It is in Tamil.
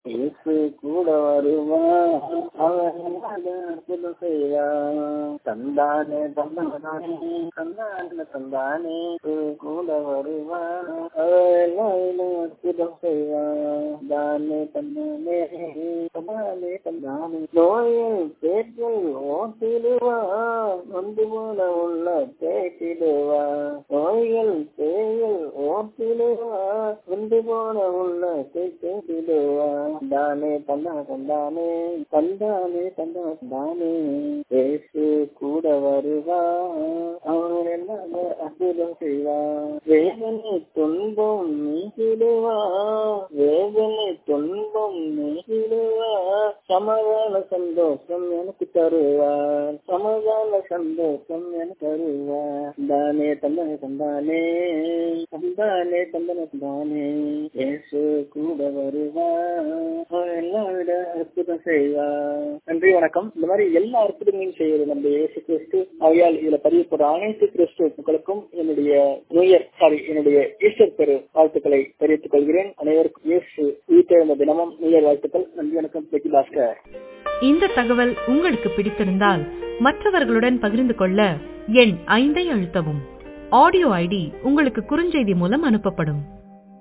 இயேசு கூட வருவான் அவன் அற்புதம் செய்வான் தந்தானே தந்தானே தந்தானே தந்தானே கூட வருவான் அவன் அற்புதம் செய்வான் தானே தந்தானே தந்தானே தந்தானே நோயில் பேற்றில் ஓட்டிடுவான் வந்து போல உள்ள தேற்றிடுவான் நோய்கள் தேயில் ஓட்டிடுவான் வந்து போல உள்ள தேற்றிடுவான் தந்தானே தந்தா தந்தானே தந்தானே தந்தா தந்தானே பேசு கூட வருவா அவன் என்ன அற்புதம் செய்வான் வேதனை துன்பம் நீக்கிடுவா வேதனை துன்பம் நீக்கிடுவா சமாதான சந்தோஷம் எனக்கு தருவார் சமாதான சந்தோஷம் எனக்கு தருவார் தானே தந்தானே தந்தானே தந்தானே தந்தனே தந்தானே பேசு கூட வருவா எல்லாவிட அற்புதம் செய்வா நன்றி வணக்கம் இந்த மாதிரி எல்லா அற்புதங்களையும் செய்வது நம்ம இயேசு கிறிஸ்து அவையால் இதுல பதியப்படுற அனைத்து கிறிஸ்துவர்களுக்கும் என்னுடைய நியூ இயர் சாரி என்னுடைய ஈஸ்டர் பெரு வாழ்த்துக்களை தெரிவித்துக் கொள்கிறேன் அனைவருக்கும் இயேசு உயிர்த்தெழுந்த தினமும் நியூ இயர் வாழ்த்துக்கள் நன்றி வணக்கம் பெட்டி பாஸ்கர் இந்த தகவல் உங்களுக்கு பிடித்திருந்தால் மற்றவர்களுடன் பகிர்ந்து கொள்ள எண் ஐந்தை அழுத்தவும் ஆடியோ ஐடி உங்களுக்கு குறுஞ்செய்தி மூலம் அனுப்பப்படும்